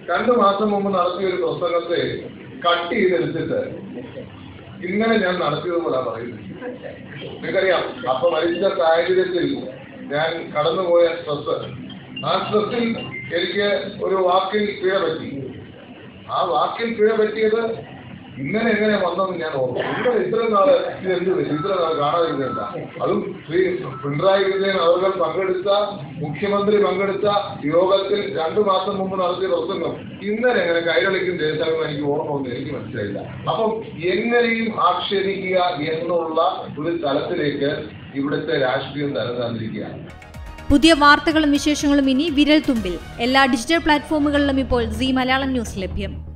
രണ്ടു മാസം മുമ്പ് നടത്തിയ ഒരു പുസ്തകത്തെ കട്ട് ചെയ്തെടുത്തിട്ട് ഇന്നലെ ഞാൻ നടത്തിയതുപോലെ പറയുന്നത് നിങ്ങൾക്കറിയാം അപ്പൊ മരിച്ച സാഹചര്യത്തിൽ ഞാൻ കടന്നുപോയ സ്ട്രെസ് ആ സ്ട്രെസ്സിൽ എനിക്ക് ഒരു വാക്കിൽ പിഴ പറ്റി ആ വാക്കിൽ പിഴ പറ്റിയത് ഇന്നലെ എങ്ങനെ വന്നെന്ന് ഞാൻ ഓർക്കും ഇന്നലെ ഇത്രയും നാള് ഇത് എന്ത് പറ്റി ഇത്ര നാൾ കാണാതിരുന്നില്ല അതും ശ്രീ പിണറായി വിജയൻ അവർ പങ്കെടുത്ത മുഖ്യമന്ത്രി പങ്കെടുത്ത യോഗത്തിൽ രണ്ടു മാസം മുമ്പ് നടത്തിയ പ്രസംഗം ഇന്നലെ എങ്ങനെ കൈരളിക്കും ദേശാഭിമാനി എനിക്ക് ഓർമ്മ ഒന്നും എനിക്ക് മനസ്സിലായില്ല അപ്പം എങ്ങനെയും ആക്ഷേപിക്കുക എന്നുള്ള ഒരു തലത്തിലേക്ക് ഇവിടുത്തെ രാഷ്ട്രീയം തരം തന്നിരിക്കുകയാണ് പുതിയ വാർത്തകളും വിശേഷങ്ങളും ഇനി വിരൽ തുമ്പിൽ എല്ലാ ഡിജിറ്റൽ പ്ലാറ്റ്ഫോമുകളിലും ഇപ്പോൾ സി മലയാളം ന്യൂസ് ലഭ്യം